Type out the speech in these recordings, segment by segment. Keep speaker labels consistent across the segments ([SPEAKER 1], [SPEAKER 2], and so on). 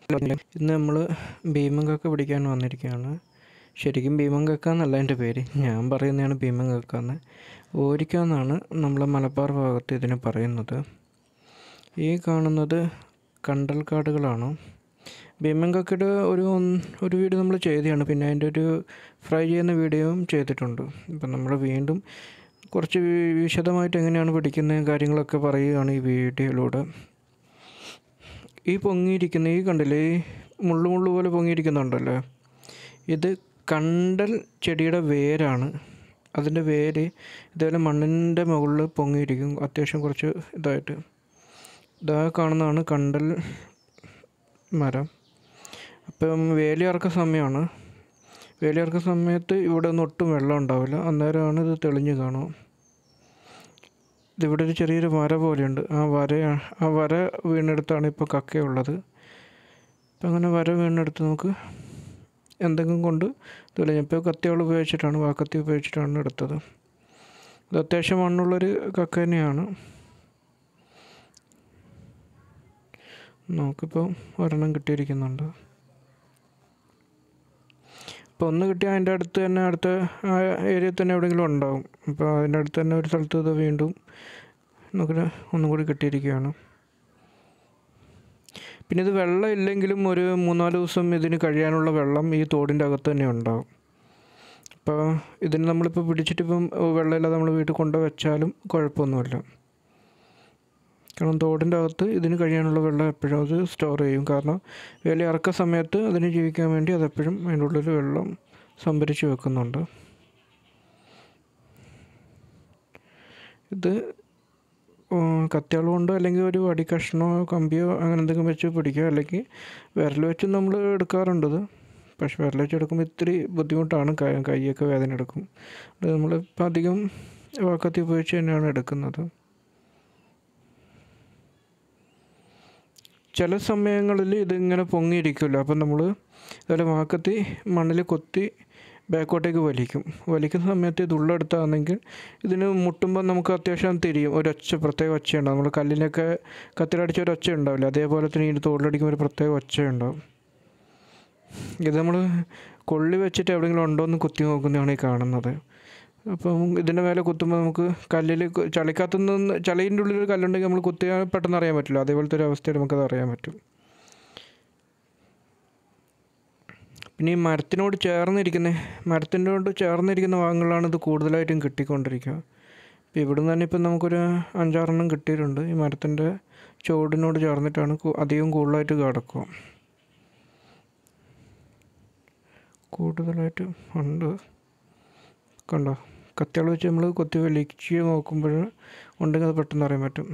[SPEAKER 1] ഇന്ന് നമ്മൾ ഭീമൻ കക്ക പിടിക്കാൻ വന്നിരിക്കുകയാണ് ശരിക്കും ഭീമൻ കക്ക എന്നല്ല എൻ്റെ പേര് ഞാൻ പറയുന്നതാണ് ഭീമൻ കക്ക എന്ന് ഓരിക്ക എന്നാണ് നമ്മളെ മലബാർ ഭാഗത്ത് ഇതിന് പറയുന്നത് ഈ കാണുന്നത് കണ്ടൽക്കാടുകളാണ് ഭീമൻ കക്കയുടെ ഒരു ഒന്ന് ഒരു വീഡിയോ നമ്മൾ ചെയ്തതാണ് പിന്നെ അതിൻ്റെ ഒരു ഫ്രൈ ചെയ്യുന്ന വീഡിയോയും ചെയ്തിട്ടുണ്ട് ഇപ്പം നമ്മൾ വീണ്ടും കുറച്ച് വി- വിശദമായിട്ട് എങ്ങനെയാണ് പിടിക്കുന്ന കാര്യങ്ങളൊക്കെ പറയുകയാണ് ഈ വീഡിയോയിലൂടെ ഈ പൊങ്ങിയിരിക്കുന്ന ഈ കണ്ടില്ലേ ഈ മുള്ളു മുള്ളു പോലെ പൊങ്ങിയിരിക്കുന്നുണ്ടല്ലോ ഇത് കണ്ടൽ ചെടിയുടെ വേരാണ് അതിൻ്റെ വേര് ഇതേപോലെ മണ്ണിൻ്റെ മുകളിൽ പൊങ്ങിയിരിക്കും അത്യാവശ്യം കുറച്ച് ഇതായിട്ട് ഇതാ കാണുന്നതാണ് കണ്ടൽ മരം അപ്പം വേലിയിറക്ക സമയമാണ് വേലിയിറക്ക സമയത്ത് ഇവിടെ ഒന്നും ഒട്ടും വെള്ളം ഉണ്ടാവില്ല അന്നേരമാണ് ഇത് തെളിഞ്ഞ് കാണുക ഇതിവിടെ ഒരു ചെറിയൊരു വര പോലെയുണ്ട് ആ വര ആ വര വീണെടുത്താണ് ഇപ്പോൾ കക്കയുള്ളത് അപ്പം അങ്ങനെ വര വീണെടുത്ത് നമുക്ക് എന്തെങ്കിലും കൊണ്ട് തെളിഞ്ഞു ഇപ്പോൾ കത്തികൾ ഉപയോഗിച്ചിട്ടാണ് വാക്കത്തി ഉപയോഗിച്ചിട്ടാണ് എടുത്തത് ഇത് അത്യാവശ്യം മണ്ണുള്ളൊരു കക്ക തന്നെയാണ് നമുക്കിപ്പോൾ ഒരെണ്ണം കിട്ടിയിരിക്കുന്നുണ്ട് ഇപ്പോൾ ഒന്ന് കിട്ടിയാൽ അതിൻ്റെ അടുത്ത് തന്നെ അടുത്ത ആ ഏരിയയിൽ തന്നെ എവിടെയെങ്കിലും ഉണ്ടാവും അപ്പോൾ അതിൻ്റെ അടുത്ത് തന്നെ ഒരു സ്ഥലത്ത് ഇത് വീണ്ടും നമുക്ക് ഒന്നും കൂടി കിട്ടിയിരിക്കുകയാണ് പിന്നെ ഇത് വെള്ളം ഇല്ലെങ്കിലും ഒരു മൂന്നാല് ദിവസം ഇതിന് കഴിയാനുള്ള വെള്ളം ഈ തോടിൻ്റെ അകത്ത് തന്നെ ഉണ്ടാവും അപ്പോൾ ഇതിന് നമ്മളിപ്പോൾ പിടിച്ചിട്ടിപ്പം വെള്ളമില്ലാതെ നമ്മൾ വീട്ടിൽ കൊണ്ട് വെച്ചാലും കുഴപ്പമൊന്നുമില്ല കാരണം തോടിൻ്റെ അകത്ത് ഇതിന് കഴിയാനുള്ള വെള്ളം എപ്പോഴും അത് സ്റ്റോർ ചെയ്യും കാരണം വേല ഇറക്ക സമയത്ത് അതിന് ജീവിക്കാൻ വേണ്ടി അതെപ്പോഴും അതിൻ്റെ ഉള്ളിൽ വെള്ളം സംഭരിച്ച് വെക്കുന്നുണ്ട് ഇത് കത്തിയാൾ കൊണ്ടോ അല്ലെങ്കിൽ ഒരു വടി കഷ്ണമോ കമ്പിയോ അങ്ങനെ എന്തെങ്കിലും വെച്ച് പിടിക്കുക അല്ലെങ്കിൽ വിരൽ വെച്ച് നമ്മൾ എടുക്കാറുണ്ട് ഇത് പക്ഷെ വിരൽ വെച്ച് എടുക്കുമ്പോൾ ഇത്തിരി ബുദ്ധിമുട്ടാണ് കൈ കൈയൊക്കെ വേദന എടുക്കും അത് നമ്മളിപ്പോൾ അധികം വാക്കത്തി ഉപയോഗിച്ച് തന്നെയാണ് എടുക്കുന്നത് ചില സമയങ്ങളിൽ ഇതിങ്ങനെ പൊങ്ങിയിരിക്കുമല്ലോ അപ്പം നമ്മൾ അതുപോലെ വാക്കത്തി മണ്ണിൽ കൊത്തി ബാക്കോട്ടേക്ക് വലിക്കും വലിക്കുന്ന സമയത്ത് ഇത് ഉള്ളെടുത്താണെങ്കിൽ ഇതിന് മുട്ടുമ്പോൾ നമുക്ക് അത്യാവശ്യം തിരിയും ഒരൊച്ച പ്രത്യേക ഒച്ചയുണ്ടാവും നമ്മൾ കല്ലിനൊക്കെ കത്തിലടിച്ച ഒരു ഒച്ച ഉണ്ടാവില്ല അതേപോലെ തന്നെ ഇതിന് തോളിലടിക്കുമ്പോൾ ഒരു പ്രത്യേക ഒച്ചയുണ്ടാവും ഇത് നമ്മൾ കൊള്ളി വെച്ചിട്ട് എവിടെയെങ്കിലും ഉണ്ടോ എന്ന് കുത്തി നോക്കുന്നതാണ് ഈ കാണുന്നത് അപ്പം ഇതിൻ്റെ മേലെ കുത്തുമ്പോൾ നമുക്ക് കല്ലിൽ ചളിക്കത്തുനിന്ന് ചളീൻ്റെ ഉള്ളിൽ ഒരു കല്ലുണ്ടെങ്കിൽ നമ്മൾ കുത്തിയാൽ പെട്ടെന്ന് അറിയാൻ പറ്റില്ല അതേപോലത്തെ ഒരു അവസ്ഥയിൽ നമുക്കത് അറിയാൻ പറ്റും പിന്നെ ഈ മരത്തിനോട് ചേർന്നിരിക്കുന്ന മരത്തിനോട് ചേർന്നിരിക്കുന്ന ഭാഗങ്ങളാണ് ഇത് കൂടുതലായിട്ടും കിട്ടിക്കൊണ്ടിരിക്കുക ഇപ്പോൾ ഇവിടുന്ന് തന്നെ ഇപ്പം നമുക്കൊരു അഞ്ചാറെണ്ണം കിട്ടിയിട്ടുണ്ട് ഈ മരത്തിൻ്റെ ചുവടിനോട് ചേർന്നിട്ടാണ് കു- അധികം കൂടുതലായിട്ട് കിടക്കുക കൂടുതലായിട്ട് ഉണ്ട് കണ്ടോ കത്തികൾ വെച്ച് നമ്മൾ കൊത്തി വലിച്ച് നോക്കുമ്പോൾ ഉണ്ടെങ്കിൽ അത് പെട്ടെന്ന് അറിയാൻ പറ്റും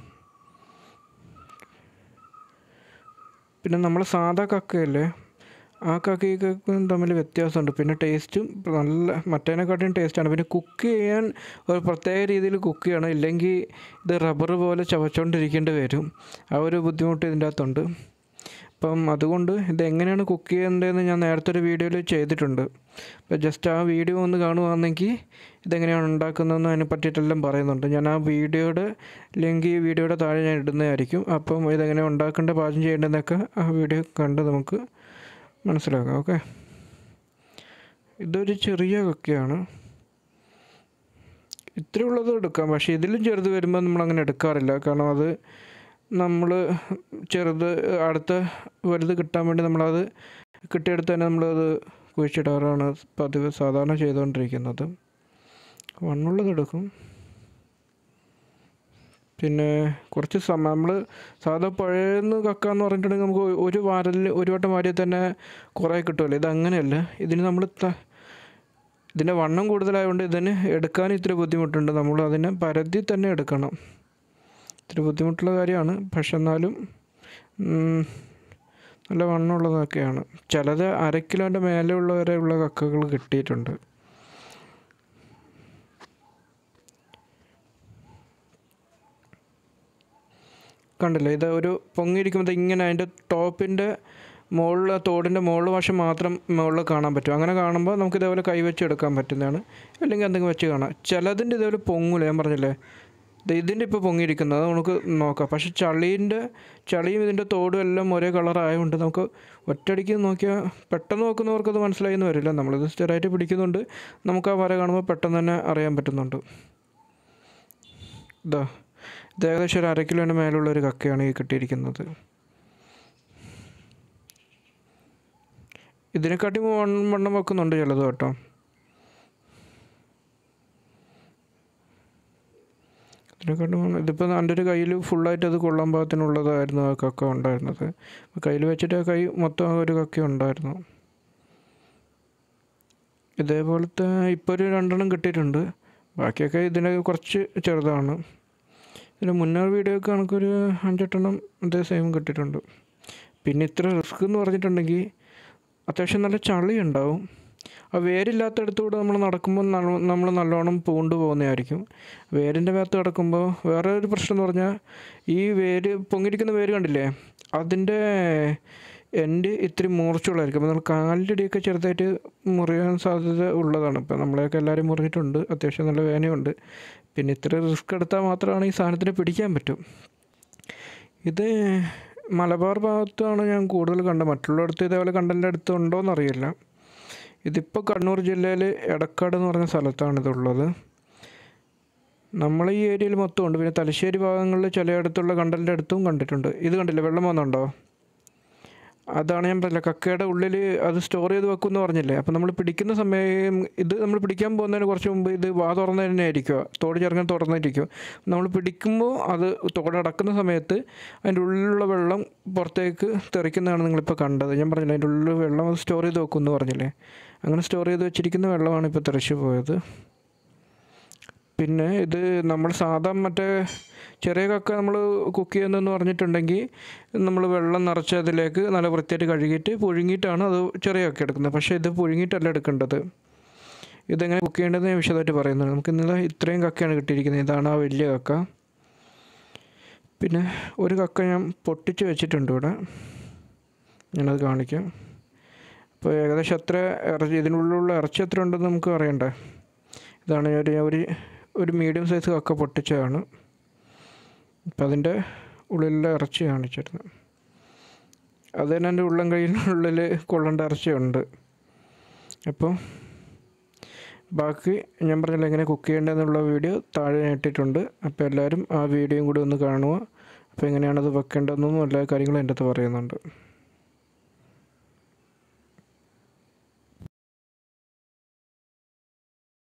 [SPEAKER 1] പിന്നെ നമ്മൾ സാധാ കക്കയല്ലേ ആ കക്കയും ഈ കക്കയും തമ്മിൽ വ്യത്യാസമുണ്ട് പിന്നെ ടേസ്റ്റും നല്ല മറ്റേനെക്കാട്ടിയും ടേസ്റ്റാണ് പിന്നെ കുക്ക് ചെയ്യാൻ ഒരു പ്രത്യേക രീതിയിൽ കുക്ക് ചെയ്യണം ഇല്ലെങ്കിൽ ഇത് റബ്ബർ പോലെ ചവച്ചുകൊണ്ടിരിക്കേണ്ടി വരും ആ ഒരു ബുദ്ധിമുട്ട് ഇതിൻ്റെ അകത്തുണ്ട് അപ്പം അതുകൊണ്ട് ഇത് എങ്ങനെയാണ് കുക്ക് ചെയ്യേണ്ടതെന്ന് ഞാൻ നേരത്തെ ഒരു വീഡിയോയിൽ ചെയ്തിട്ടുണ്ട് അപ്പോൾ ജസ്റ്റ് ആ വീഡിയോ ഒന്ന് കാണുകയാണെങ്കിൽ ഇതെങ്ങനെയാണ് ഉണ്ടാക്കുന്നതെന്ന് അതിനെ പറ്റിയിട്ടെല്ലാം പറയുന്നുണ്ട് ഞാൻ ആ വീഡിയോയുടെ ലിങ്ക് ഈ വീഡിയോയുടെ താഴെ ഞാൻ ഇടുന്നതായിരിക്കും അപ്പം ഇതെങ്ങനെ ഉണ്ടാക്കേണ്ട പാചകം ചെയ്യേണ്ടതെന്നൊക്കെ ആ വീഡിയോ കണ്ട് നമുക്ക് മനസ്സിലാക്കാം ഓക്കെ ഇതൊരു ചെറിയ കക്കയാണ് ഇത്രയുള്ളത് എടുക്കാം പക്ഷേ ഇതിലും ചെറുത് വരുമ്പോൾ നമ്മൾ അങ്ങനെ എടുക്കാറില്ല കാരണം അത് നമ്മൾ ചെറുത് അടുത്ത വലുത് കിട്ടാൻ വേണ്ടി നമ്മളത് കിട്ടിയെടുത്ത് തന്നെ നമ്മളത് കുഴിച്ചിടാറാണ് പതിവ് സാധാരണ ചെയ്തുകൊണ്ടിരിക്കുന്നത് മണ്ണുള്ളത് എടുക്കും പിന്നെ കുറച്ച് സമയം നമ്മൾ സാധാ പുഴയെന്ന് കക്കാന്ന് പറഞ്ഞിട്ടുണ്ടെങ്കിൽ നമുക്ക് ഒരു വാരലിൽ ഒരു വട്ടം വാരിയാൽ തന്നെ കുറേ കിട്ടുമല്ലോ ഇത് അങ്ങനെയല്ല ഇതിന് നമ്മൾ ത ഇതിൻ്റെ വണ്ണം കൂടുതലായതുകൊണ്ട് ഇതിന് എടുക്കാൻ ഇത്തിരി ബുദ്ധിമുട്ടുണ്ട് നമ്മൾ അതിനെ പരതി തന്നെ എടുക്കണം ഇത്തിരി ബുദ്ധിമുട്ടുള്ള കാര്യമാണ് പക്ഷെ എന്നാലും ഉം, നല്ല വണ്ണമുള്ളതൊക്കെയാണ് ചിലത് അര കിലോൻ്റെ മേലെ ഉള്ളവരെ ഉള്ള കക്കകൾ കിട്ടിയിട്ടുണ്ട് കണ്ടില്ലേ ഇത് ഒരു പൊങ്ങിയിരിക്കുമ്പോൾ ഇങ്ങനെ അതിൻ്റെ ടോപ്പിൻ്റെ മുകളിൽ തോടിൻ്റെ മുകളിൽ വശം മാത്രം മുകളിൽ കാണാൻ പറ്റും അങ്ങനെ കാണുമ്പോൾ നമുക്ക് ഇതേപോലെ കൈവച്ച് എടുക്കാൻ പറ്റുന്നതാണ് അല്ലെങ്കിൽ എന്തെങ്കിലും വെച്ച് കാണാം ചിലതിൻ്റെ ഇതേപോലെ പൊങ്ങൂല ഞാൻ പറഞ്ഞില്ലേ ദേ ഇതിൻ്റെ ഇപ്പോൾ പൊങ്ങിയിരിക്കുന്നത് അത് നമുക്ക് നോക്കാം പക്ഷെ ചളീൻ്റെ ചളിയും ഇതിൻ്റെ തോടും എല്ലാം ഒരേ കളറായതുകൊണ്ട് നമുക്ക് ഒറ്റയടിക്ക് നോക്കിയാൽ പെട്ടെന്ന് നോക്കുന്നവർക്ക് അത് മനസ്സിലായി എന്ന് വരില്ല നമ്മളിത് സ്ഥിരമായിട്ട് പിടിക്കുന്നുണ്ട് നമുക്ക് ആ വര കാണുമ്പോൾ പെട്ടെന്ന് തന്നെ അറിയാൻ പറ്റുന്നുണ്ട് ഇതാ ഇത് ഏകദേശം ഒരു അര കിലോൻ്റെ മേലുള്ള ഒരു കക്കയാണ് ഈ കിട്ടിയിരിക്കുന്നത് ഇതിനെക്കാട്ടി വണ്ണം വണ്ണം വെക്കുന്നുണ്ട് ചിലത് കേട്ടോ ഇതിനെക്കാട്ടി വണ്ണം ഇതിപ്പോൾ എൻ്റെ ഒരു കയ്യിൽ ഫുള്ളായിട്ട് അത് കൊള്ളാൻ പാകത്തിനുള്ളതായിരുന്നു ആ കക്ക ഉണ്ടായിരുന്നത് കയ്യിൽ വെച്ചിട്ട് ആ കൈ മൊത്തം ആ ഒരു കക്ക ഉണ്ടായിരുന്നു ഇതേപോലത്തെ ഇപ്പോൾ ഒരു രണ്ടെണ്ണം കിട്ടിയിട്ടുണ്ട് ബാക്കിയൊക്കെ ഇതിന് കുറച്ച് ചെറുതാണ് ഇതിന് മുന്നേ വീഡിയോ ഒക്കെ കണക്കൊരു അഞ്ചെട്ടെണ്ണം ഇതേ സെയിം കിട്ടിയിട്ടുണ്ട് പിന്നെ ഇത്ര റിസ്ക് എന്ന് പറഞ്ഞിട്ടുണ്ടെങ്കിൽ അത്യാവശ്യം നല്ല ചളി ഉണ്ടാവും ആ വേരില്ലാത്തടത്തൂടെ നമ്മൾ നടക്കുമ്പോൾ നമ്മൾ നല്ലോണം പൂണ്ട് പോകുന്നതായിരിക്കും വേരിൻ്റെ ഭാഗത്ത് കിടക്കുമ്പോൾ വേറെ ഒരു പ്രശ്നം എന്ന് പറഞ്ഞാൽ ഈ വേര് പൊങ്ങിയിരിക്കുന്ന വേര് കണ്ടില്ലേ അതിൻ്റെ എൻ്റെ ഇത്തിരി മൂർച്ചയുള്ളതായിരിക്കും അപ്പോൾ നമ്മൾ കാലിൻ്റെ ഇടിയൊക്കെ ചെറുതായിട്ട് മുറിയാൻ സാധ്യത ഉള്ളതാണ് ഇപ്പോൾ നമ്മളെയൊക്കെ എല്ലാവരും മുറിഞ്ഞിട്ടുണ്ട് അത്യാവശ്യം നല്ല വേനയുണ്ട് പിന്നെ ഇത്ര റിസ്ക് എടുത്താൽ മാത്രമാണ് ഈ സാധനത്തിന് പിടിക്കാൻ പറ്റും ഇത് മലബാർ ഭാഗത്താണ് ഞാൻ കൂടുതൽ കണ്ടത് മറ്റുള്ളിടത്ത് ഇതേപോലെ കണ്ടലിൻ്റെ അടുത്ത് ഉണ്ടോയെന്ന് അറിയില്ല ഇതിപ്പോൾ കണ്ണൂർ ജില്ലയിൽ എടക്കാട് എന്ന് പറഞ്ഞ സ്ഥലത്താണ് ഇതുള്ളത് നമ്മൾ ഈ ഏരിയയിൽ മൊത്തം ഉണ്ട് പിന്നെ തലശ്ശേരി ഭാഗങ്ങളിൽ ചിലയിടത്തുള്ള കണ്ടലിൻ്റെ അടുത്തും കണ്ടിട്ടുണ്ട് ഇത് കണ്ടില്ലേ വെള്ളം വന്നുണ്ടോ അതാണ് ഞാൻ പറഞ്ഞില്ല കക്കയുടെ ഉള്ളിൽ അത് സ്റ്റോർ ചെയ്ത് വെക്കും എന്ന് പറഞ്ഞില്ലേ അപ്പം നമ്മൾ പിടിക്കുന്ന സമയം ഇത് നമ്മൾ പിടിക്കാൻ പോകുന്നതിന് കുറച്ച് മുമ്പ് ഇത് വാ തുറന്ന് തന്നെ ആയിരിക്കുക തോട് ചെറുങ്ങനെ തുറന്നിരിക്കും നമ്മൾ പിടിക്കുമ്പോൾ അത് തോടടക്കുന്ന സമയത്ത് അതിൻ്റെ ഉള്ളിലുള്ള വെള്ളം പുറത്തേക്ക് തെറിക്കുന്നതാണ് നിങ്ങളിപ്പോൾ കണ്ടത് ഞാൻ പറഞ്ഞില്ലേ അതിൻ്റെ ഉള്ളിൽ വെള്ളം അത് സ്റ്റോർ ചെയ്ത് വെക്കും എന്ന് പറഞ്ഞില്ലേ അങ്ങനെ സ്റ്റോർ ചെയ്ത് വെച്ചിരിക്കുന്ന വെള്ളമാണ് ഇപ്പോൾ തെറിച്ച് പോയത് പിന്നെ ഇത് നമ്മൾ സാധാ മറ്റേ ചെറിയ കക്ക നമ്മൾ കുക്ക് ചെയ്യുന്നതെന്ന് പറഞ്ഞിട്ടുണ്ടെങ്കിൽ നമ്മൾ വെള്ളം നിറച്ച് അതിലേക്ക് നല്ല വൃത്തിയായിട്ട് കഴുകിയിട്ട് പുഴുങ്ങിയിട്ടാണ് അത് ചെറിയ കക്ക എടുക്കുന്നത് പക്ഷേ ഇത് പുഴുങ്ങിയിട്ടല്ല എടുക്കേണ്ടത് ഇതെങ്ങനെ കുക്ക് ചെയ്യേണ്ടതെന്ന് ഞാൻ വിശദമായിട്ട് പറയുന്നുണ്ട് നമുക്ക് ഇന്നലെ ഇത്രയും കക്കയാണ് കിട്ടിയിരിക്കുന്നത് ഇതാണ് ആ വലിയ കക്ക പിന്നെ ഒരു കക്ക ഞാൻ പൊട്ടിച്ച് വെച്ചിട്ടുണ്ട് ഇവിടെ ഞാനത് കാണിക്കാം അപ്പോൾ ഏകദേശം എത്ര ഇറച്ചി ഇതിനുള്ളിലുള്ള ഇറച്ചി എത്ര ഉണ്ടെന്ന് നമുക്ക് അറിയണ്ടേ ഇതാണ് ഒരു ഒരു ഒരു മീഡിയം സൈസ് കക്ക പൊട്ടിച്ചതാണ് അപ്പം അതിൻ്റെ ഉള്ളിലെ ഇറച്ചി കാണിച്ചിരുന്നു അത് തന്നെ എൻ്റെ ഉള്ളം കയ്യിനുള്ളിൽ കൊള്ളേണ്ട ഇറച്ചിയുണ്ട് അപ്പോൾ ബാക്കി ഞാൻ പറഞ്ഞില്ല എങ്ങനെ കുക്ക് ചെയ്യേണ്ടതെന്നുള്ള വീഡിയോ താഴെ ഞാൻ ഇട്ടിട്ടുണ്ട് അപ്പോൾ എല്ലാവരും ആ വീഡിയോയും കൂടി ഒന്ന് കാണുക അപ്പോൾ എങ്ങനെയാണത് വെക്കേണ്ടതെന്നും എല്ലാ കാര്യങ്ങളും എൻ്റെ അടുത്ത് പറയുന്നുണ്ട്